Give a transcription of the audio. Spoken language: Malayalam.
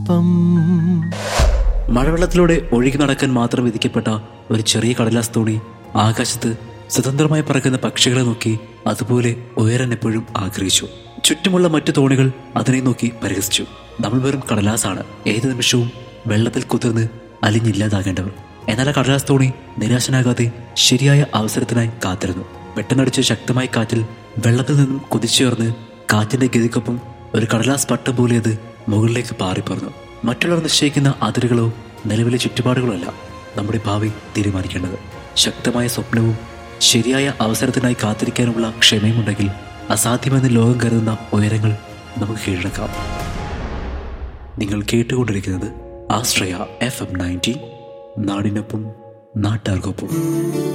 പം മഴവെള്ളത്തിലൂടെ ഒഴുകി നടക്കാൻ മാത്രം വിധിക്കപ്പെട്ട ഒരു ചെറിയ കടലാസ് തോണി ആകാശത്ത് സ്വതന്ത്രമായി പറക്കുന്ന പക്ഷികളെ നോക്കി അതുപോലെ ഉയരാൻ എപ്പോഴും ആഗ്രഹിച്ചു ചുറ്റുമുള്ള മറ്റു തോണികൾ അതിനെ നോക്കി പരിഹസിച്ചു നമ്മൾ വെറും കടലാസാണ് ഏത് നിമിഷവും വെള്ളത്തിൽ കുതിർന്ന് അലിഞ്ഞില്ലാതാകേണ്ടവർ എന്നാൽ ആ കടലാസ് തോണി നിരാശനാകാതെ ശരിയായ അവസരത്തിനായി കാത്തിരുന്നു പെട്ടെന്നടിച്ച ശക്തമായ കാറ്റിൽ വെള്ളത്തിൽ നിന്നും കുതിച്ചുയർന്ന് കാറ്റിന്റെ ഗതിക്കൊപ്പം ഒരു കടലാസ് പട്ടം പോലെ അത് മുകളിലേക്ക് പാറിപ്പറന്നു മറ്റുള്ളവർ നിശ്ചയിക്കുന്ന അതിരുകളോ നിലവിലെ ചുറ്റുപാടുകളോ അല്ല നമ്മുടെ ഭാവി തീരുമാനിക്കേണ്ടത് ശക്തമായ സ്വപ്നവും ശരിയായ അവസരത്തിനായി കാത്തിരിക്കാനുള്ള ക്ഷമയുമുണ്ടെങ്കിൽ അസാധ്യമെന്ന് ലോകം കരുതുന്ന ഉയരങ്ങൾ നമുക്ക് കീഴടക്കാം നിങ്ങൾ കേട്ടുകൊണ്ടിരിക്കുന്നത് ആശ്രയ എഫ് എം നയൻറ്റി നാടിനൊപ്പം നാട്ടാർക്കൊപ്പം